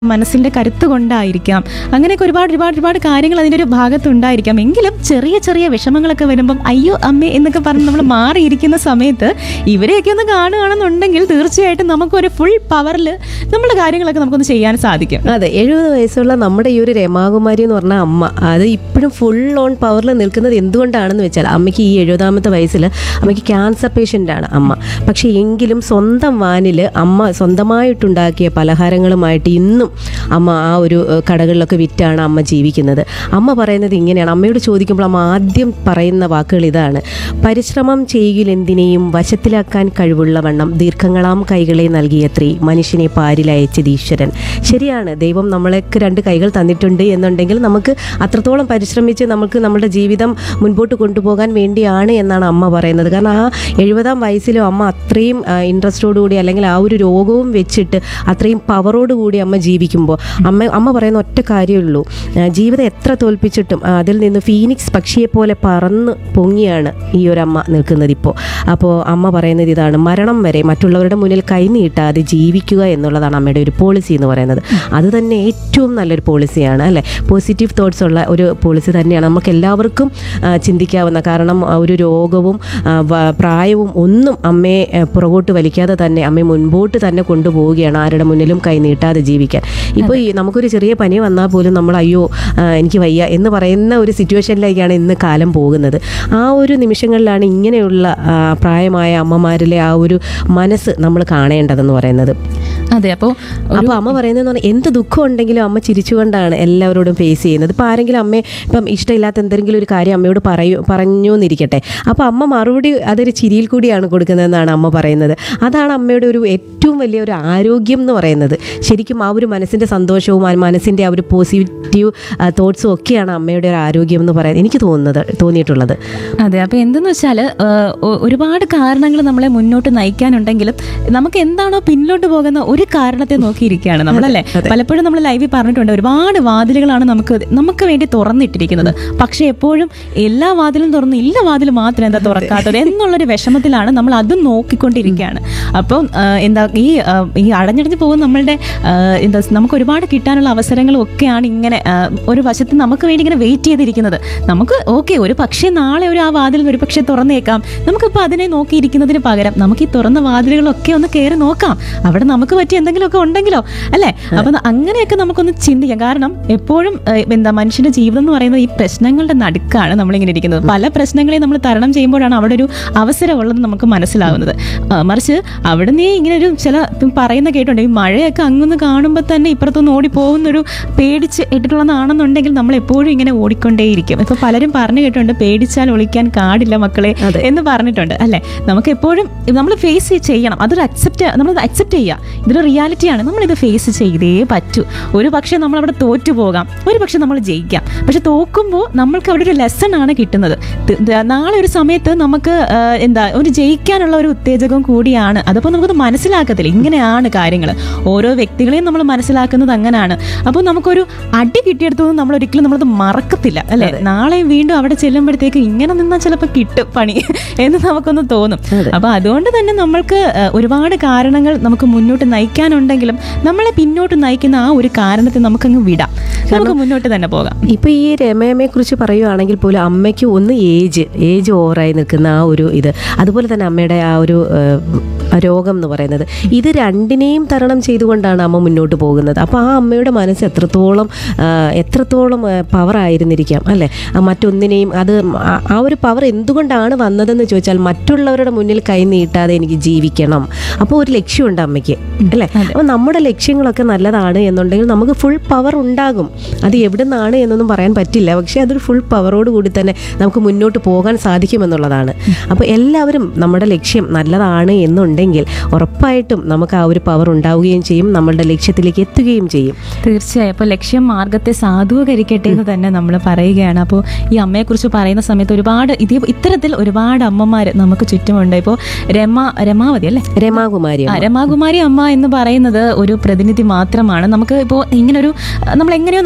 മനസ്സിന്റെ കരുത്ത് കൊണ്ടായിരിക്കാം അങ്ങനെയൊക്കെ ഒരുപാട് ഒരുപാട് ഒരുപാട് കാര്യങ്ങൾ അതിൻ്റെ ഒരു ഭാഗത്തുണ്ടായിരിക്കാം എങ്കിലും ചെറിയ ചെറിയ വിഷമങ്ങളൊക്കെ വരുമ്പം അയ്യോ അമ്മേ എന്നൊക്കെ പറഞ്ഞ് നമ്മൾ മാറിയിരിക്കുന്ന സമയത്ത് ഇവരെയൊക്കെ ഒന്ന് കാണുകയാണെന്നുണ്ടെങ്കിൽ തീർച്ചയായിട്ടും നമുക്കൊരു ഫുൾ പവറിൽ നമ്മുടെ കാര്യങ്ങളൊക്കെ നമുക്കൊന്ന് ചെയ്യാൻ സാധിക്കും അതെ എഴുപത് വയസ്സുള്ള നമ്മുടെ ഈ ഒരു രമാകുമാരി എന്ന് പറഞ്ഞ അമ്മ അത് ഇപ്പോഴും ഫുൾ ഓൺ പവറിൽ നിൽക്കുന്നത് എന്തുകൊണ്ടാണെന്ന് വെച്ചാൽ അമ്മയ്ക്ക് ഈ എഴുപതാമത്തെ വയസ്സിൽ അമ്മയ്ക്ക് ക്യാൻസർ പേഷ്യൻ്റ് ആണ് അമ്മ പക്ഷേ എങ്കിലും സ്വന്തം വാനിൽ അമ്മ സ്വന്തമായിട്ടുണ്ടാക്കിയ പലഹാരങ്ങളുമായിട്ട് ഇന്നും അമ്മ ആ ഒരു ഏഹ്, കടകളിലൊക്കെ വിറ്റാണ് അമ്മ ജീവിക്കുന്നത് അമ്മ പറയുന്നത് ഇങ്ങനെയാണ് അമ്മയോട് ചോദിക്കുമ്പോൾ അമ്മ ആദ്യം പറയുന്ന വാക്കുകൾ ഇതാണ് പരിശ്രമം ചെയ്യുകിലെന്തിനേയും വശത്തിലാക്കാൻ കഴിവുള്ള വണ്ണം ദീർഘങ്ങളാം കൈകളെ നൽകിയത്രേ മനുഷ്യനെ പാരിലയച്ചത് ഈശ്വരൻ ശരിയാണ് ദൈവം നമ്മളെക്ക് രണ്ട് കൈകൾ തന്നിട്ടുണ്ട് എന്നുണ്ടെങ്കിൽ നമുക്ക് അത്രത്തോളം പരിശ്രമിച്ച് നമുക്ക് നമ്മുടെ ജീവിതം മുൻപോട്ട് കൊണ്ടുപോകാൻ വേണ്ടിയാണ് എന്നാണ് അമ്മ പറയുന്നത് കാരണം ആ എഴുപതാം വയസ്സിലും അമ്മ അത്രയും ഇൻട്രസ്റ്റോടുകൂടി അല്ലെങ്കിൽ ആ ഒരു രോഗവും വെച്ചിട്ട് അത്രയും പവറോടുകൂടി അമ്മ ജീവിക്കുമ്പോൾ അമ്മ അമ്മ പറയുന്ന ഒറ്റ കാര്യമുള്ളൂ ആ, ജീവിതം എത്ര തോൽപ്പിച്ചിട്ടും ആ, അതിൽ നിന്ന് ഫീനിക്സ് പക്ഷിയെ പോലെ പറന്ന് പൊങ്ങിയാണ് ഈ ഒരു അമ്മ നിൽക്കുന്നത് ഇപ്പോൾ അപ്പോൾ അമ്മ പറയുന്നത് ഇതാണ് മരണം വരെ മറ്റുള്ളവരുടെ മുന്നിൽ കൈ നീട്ടാതെ ജീവിക്കുക എന്നുള്ളതാണ് അമ്മയുടെ ഒരു പോളിസി എന്ന് പറയുന്നത് അത് തന്നെ ഏറ്റവും നല്ലൊരു പോളിസിയാണ് അല്ലേ പോസിറ്റീവ് തോട്ട്സ് ഉള്ള ഒരു പോളിസി തന്നെയാണ് നമുക്ക് എല്ലാവർക്കും ആ, ചിന്തിക്കാവുന്ന കാരണം ആ, ഒരു രോഗവും ആ, വ- പ്രായവും ഒന്നും അമ്മയെ ആ, പുറകോട്ട് വലിക്കാതെ തന്നെ അമ്മയെ മുൻപോട്ട് തന്നെ കൊണ്ടുപോവുകയാണ് ആരുടെ മുന്നിലും കൈ നീട്ടാതെ ജീവിക്കാൻ ഇപ്പോൾ ഈ നമുക്കൊരു ചെറിയ പനി വന്നാൽ പോലും നമ്മൾ അയ്യോ ആ, എനിക്ക് വയ്യ എന്ന് പറയുന്ന ഒരു സിറ്റുവേഷനിലേക്കാണ് ഇന്ന് കാലം പോകുന്നത് ആ ഒരു നിമിഷങ്ങളിലാണ് ഇങ്ങനെയുള്ള ആ, പ്രായമായ അമ്മമാരിലെ ആ ഒരു മനസ്സ് നമ്മൾ കാണേണ്ടതെന്ന് പറയുന്നത് അതെ അപ്പോൾ അപ്പോൾ അമ്മ പറയുന്നത് പറഞ്ഞാൽ എന്ത് ദുഃഖം ഉണ്ടെങ്കിലും അമ്മ ചിരിച്ചുകൊണ്ടാണ് എല്ലാവരോടും ഫേസ് ചെയ്യുന്നത് ഇപ്പോൾ ആരെങ്കിലും അമ്മയെ ഇപ്പം ഇഷ്ടമില്ലാത്ത എന്തെങ്കിലും ഒരു കാര്യം അമ്മയോട് പറയൂ പറഞ്ഞു എന്നിരിക്കട്ടെ അപ്പോൾ അമ്മ മറുപടി അതൊരു ചിരിയിൽ കൂടിയാണ് കൊടുക്കുന്നതെന്നാണ് അമ്മ പറയുന്നത് അതാണ് അമ്മയുടെ ഒരു ഏറ്റവും വലിയ ഒരു ആരോഗ്യം എന്ന് പറയുന്നത് ശരിക്കും ആ ഒരു മനസ്സിൻ്റെ സന്തോഷവും ആ മനസ്സിൻ്റെ ആ ഒരു പോസിറ്റീവ് തോട്ട്സും ഒക്കെയാണ് അമ്മയുടെ ഒരു ആരോഗ്യം എന്ന് പറയുന്നത് എനിക്ക് തോന്നുന്നത് തോന്നിയിട്ടുള്ളത് അതെ അപ്പൊ എന്തെന്ന് വെച്ചാൽ ഒരുപാട് കാരണങ്ങൾ നമ്മളെ മുന്നോട്ട് നയിക്കാനുണ്ടെങ്കിലും നമുക്ക് എന്താണോ പിന്നിലോട്ട് പോകുന്ന ഒരു കാരണത്തെ നോക്കിയിരിക്കുകയാണ് നമ്മളല്ലേ പലപ്പോഴും നമ്മൾ ലൈവിൽ പറഞ്ഞിട്ടുണ്ട് ഒരുപാട് വാതിലുകളാണ് നമുക്ക് നമുക്ക് വേണ്ടി തുറന്നിട്ടിരിക്കുന്നത് പക്ഷെ എപ്പോഴും എല്ലാ വാതിലും തുറന്ന് ഇല്ല വാതിൽ മാത്രം എന്താ തുറക്കാത്തത് എന്നുള്ളൊരു വിഷമത്തിലാണ് നമ്മൾ അതും നോക്കിക്കൊണ്ടിരിക്കുകയാണ് അപ്പം ആ, എന്താ ഈ ആ, ഈ അടഞ്ഞടഞ്ഞ് പോകുന്ന നമ്മളുടെ ആ, എന്താ നമുക്ക് ഒരുപാട് കിട്ടാനുള്ള അവസരങ്ങളും ഒക്കെയാണ് ഇങ്ങനെ ആ, ഒരു വശത്ത് നമുക്ക് വേണ്ടി ഇങ്ങനെ വെയിറ്റ് ചെയ്തിരിക്കുന്നത് നമുക്ക് ഓക്കെ ഒരു പക്ഷേ നാളെ ഒരു ആ വാതിൽ ഒരു പക്ഷേ തുറന്നേക്കാം നമുക്കിപ്പോൾ അതിനെ നോക്കിയിരിക്കുന്നതിന് പകരം നമുക്ക് ഈ തുറന്ന വാതിലുകളൊക്കെ ഒന്ന് കയറി നോക്കാം അവിടെ നമുക്ക് പറ്റിയ എന്തെങ്കിലുമൊക്കെ ഉണ്ടെങ്കിലോ അല്ലേ അപ്പം അങ്ങനെയൊക്കെ നമുക്കൊന്ന് ചിന്തിക്കാം കാരണം എപ്പോഴും ഏഹ്, എന്താ മനുഷ്യന്റെ ജീവിതം എന്ന് പറയുന്നത് ഈ പ്രശ്നങ്ങളുടെ നടുക്കാണ് നമ്മളിങ്ങനെ ഇരിക്കുന്നത് പല പ്രശ്നങ്ങളെയും നമ്മൾ തരണം ചെയ്യുമ്പോഴാണ് അവിടെ ഒരു അവസരമുള്ളത് നമുക്ക് മനസ്സിലാവുന്നത് ആ, മറിച്ച് അവിടെ നീ ഇങ്ങനെ ഒരു ചില ഇപ്പം പറയുന്ന കേട്ടുണ്ട് ഈ മഴയൊക്കെ അങ്ങൊന്ന് കാണുമ്പോൾ തന്നെ ഇപ്പുറത്തൊന്ന് ഓടി പോകുന്നൊരു പേടിച്ച് ഇട്ടിട്ടുള്ളതാണെന്നുണ്ടെങ്കിൽ നമ്മൾ എപ്പോഴും ഇങ്ങനെ ഓടിക്കൊണ്ടേയിരിക്കും ഇപ്പൊ പലരും പറഞ്ഞു കേട്ടിട്ടുണ്ട് പേടിച്ചാൽ ഒളിക്കാൻ കാടില്ല മക്കളെ എന്ന് പറഞ്ഞിട്ടുണ്ട് അല്ലെ നമുക്ക് എപ്പോഴും നമ്മൾ ഫേസ് ചെയ്യണം അതൊരു അക്സെപ്റ്റ് നമ്മൾ അക്സെപ്റ്റ് ചെയ്യുക ഇതൊരു റിയാലിറ്റിയാണ് നമ്മൾ ഇത് ഫേസ് ചെയ്തേ പറ്റൂ ഒരു പക്ഷേ നമ്മൾ അവിടെ തോറ്റു പോകാം ഒരു പക്ഷെ നമ്മൾ ജയിക്കാം പക്ഷെ തോക്കുമ്പോൾ നമ്മൾക്ക് അവിടെ ഒരു ലെസൺ ആണ് കിട്ടുന്നത് ത- ത- നാളെ ഒരു സമയത്ത് നമുക്ക് ആ, എന്താ ഒരു ജയിക്കാനുള്ള ഒരു ഉത്തേജകം കൂടിയാണ് അതപ്പോൾ നമുക്കത് മനസ്സിലാക്കത്തില്ല ഇങ്ങനെയാണ് കാര്യങ്ങൾ ഓരോ വ്യക്തികളെയും നമ്മൾ മനസ്സിലാക്കുന്നത് അങ്ങനെയാണ് അപ്പോൾ നമുക്കൊരു അടി കിട്ടിയെടുത്തൊന്നും നമ്മൾ ഒരിക്കലും നമ്മളത് മറക്കത്തില്ല അല്ലെ നാളെ വീണ്ടും അവിടെ ചെല്ലുമ്പോഴത്തേക്ക് ഇങ്ങനെ നിന്നാൽ ചിലപ്പോൾ കിട്ടും പണി എന്ന് നമുക്കൊന്ന് തോന്നും അപ്പൊ അതുകൊണ്ട് തന്നെ നമ്മൾക്ക് ആ, ഒരുപാട് കാരണങ്ങൾ നമുക്ക് മുന്നോട്ട് നയിക്കാനുണ്ടെങ്കിലും നമ്മളെ പിന്നോട്ട് നയിക്കുന്ന ആ ഒരു കാരണത്തെ നമുക്കങ്ങ് വിടാം നമുക്ക് മുന്നോട്ട് തന്നെ പോകാം ഇപ്പൊ ഈ രമയമ്മയെ കുറിച്ച് പറയുവാണെങ്കിൽ പോലും അമ്മയ്ക്ക് ഒന്ന് ഏജ് ഏജ് ഓവറായി നിൽക്കുന്ന ആ ഒരു ഇത് അതുപോലെ തന്നെ അമ്മയുടെ ആ ഒരു ഏഹ്, ആ രോഗം എന്ന് പറയുന്നത് ഇത് രണ്ടിനെയും തരണം ചെയ്തുകൊണ്ടാണ് അമ്മ മുന്നോട്ട് പോകുന്നത് അപ്പോൾ ആ അമ്മയുടെ മനസ്സ് എത്രത്തോളം ആ, എത്രത്തോളം പവർ ആയിരുന്നിരിക്കാം അല്ലേ ആ മറ്റൊന്നിനെയും അത് ആ- ആ ഒരു പവർ എന്തുകൊണ്ടാണ് വന്നതെന്ന് ചോദിച്ചാൽ മറ്റുള്ളവരുടെ മുന്നിൽ കൈ നീട്ടാതെ എനിക്ക് ജീവിക്കണം അപ്പോൾ ഒരു ലക്ഷ്യമുണ്ട് അമ്മയ്ക്ക് അല്ലേ അപ്പോൾ നമ്മുടെ ലക്ഷ്യങ്ങളൊക്കെ നല്ലതാണ് എന്നുണ്ടെങ്കിൽ നമുക്ക് ഫുൾ പവർ ഉണ്ടാകും അത് എവിടെ നിന്നാണ് എന്നൊന്നും പറയാൻ പറ്റില്ല പക്ഷേ അതൊരു ഫുൾ പവറോട് കൂടി തന്നെ നമുക്ക് മുന്നോട്ട് പോകാൻ സാധിക്കുമെന്നുള്ളതാണ് അപ്പോൾ എല്ലാവരും നമ്മുടെ ലക്ഷ്യം നല്ലതാണ് എന്നുണ്ടെങ്കിൽ ഉറപ്പായിട്ടും നമുക്ക് ആ ഒരു പവർ ഉണ്ടാവുകയും ചെയ്യും നമ്മളുടെ ലക്ഷ്യത്തിലേക്ക് എത്തുകയും ചെയ്യും തീർച്ചയായും അപ്പോൾ ലക്ഷ്യം മാർഗത്തെ സാധൂകരിക്കട്ടെ എന്ന് തന്നെ നമ്മൾ പറയുകയാണ് അപ്പോൾ ഈ അമ്മയെക്കുറിച്ച് പറയുന്ന സമയത്ത് ഒരുപാട് ഇത് ഇത്തരത്തിൽ ഒരുപാട് അമ്മമാർ നമുക്ക് ചുറ്റുമുണ്ട് ഇപ്പോൾ രമ രമാവതി അല്ലേ രമാകുമാരി ആ, രമാകുമാരി അമ്മ എന്ന് പറയുന്നത് ഒരു പ്രതിനിധി മാത്രമാണ് നമുക്ക് ഇപ്പോൾ ഇങ്ങനൊരു നമ്മൾ എങ്ങനെയോ നമ്മൾ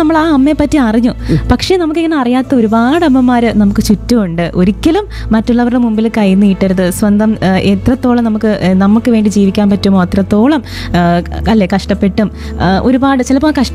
നമ്മൾ ആ അമ്മയെ പറ്റി അറിഞ്ഞു പക്ഷേ നമുക്കിങ്ങനെ അറിയാത്ത ഒരുപാട് അമ്മമാര് നമുക്ക് ചുറ്റുമുണ്ട് ഒരിക്കലും മറ്റുള്ളവരുടെ മുമ്പിൽ കൈ നീട്ടരുത് സ്വന്തം ആ, എത്രത്തോളം നമുക്ക് ആ, നമുക്ക് വേണ്ടി ജീവിക്കാൻ പറ്റുമോ അത്രത്തോളം ആ, അല്ലേ കഷ്ടപ്പെട്ടും ആ, ഒരുപാട് ചിലപ്പോൾ ആ കഷ്ട